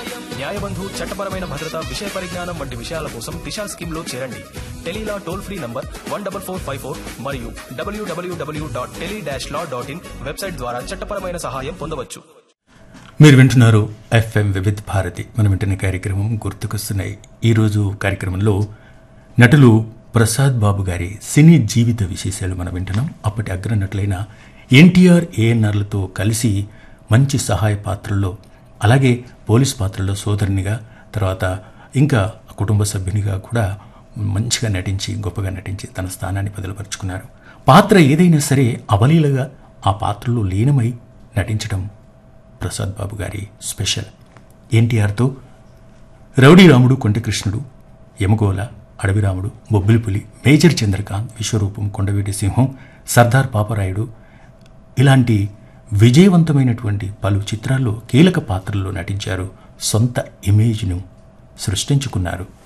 న్యాయబంధు చట్టపరమైన భద్రత విషయ పరిజ్ఞానం వంటి విషయాల కోసం దిశా స్కీమ్ లో చేరండి tele law toll free number one double four five four మరియు W W W dot tele dash law dot in website ద్వారా చట్టపరమైన సహాయం పొందవచ్చు మీరు వింటున్నారు ఎఫ్ఎం వివిధ్ భారతి మనం వింటున్న కార్యక్రమం గుర్తుకొస్తున్నాయి ఈరోజు కార్యక్రమంలో నటులు ప్రసాద్ బాబు గారి సినీ జీవిత విశేషాలు మనం వింటున్నాం అప్పటి అగ్రనటులైన ఎన్టీఆర్ ఏఎన్ఆర్లతో కలిసి మంచి సహాయ పాత్రల్లో అలాగే పోలీస్ పాత్రలో సోదరునిగా తర్వాత ఇంకా కుటుంబ సభ్యునిగా కూడా మంచిగా నటించి గొప్పగా నటించి తన స్థానాన్ని బదులుపరుచుకున్నారు పాత్ర ఏదైనా సరే అవలీలగా ఆ పాత్రలో లీనమై నటించడం ప్రసాద్ బాబు గారి స్పెషల్ ఎన్టీఆర్తో రౌడీ రాముడు కొంటకృష్ణుడు యమగోళ అడవిరాముడు బొబ్బిలిపులి మేజర్ చంద్రకాంత్ విశ్వరూపం కొండవీటి సింహం సర్దార్ పాపరాయుడు ఇలాంటి విజయవంతమైనటువంటి పలు చిత్రాల్లో కీలక పాత్రల్లో నటించారు సొంత ఇమేజ్ను సృష్టించుకున్నారు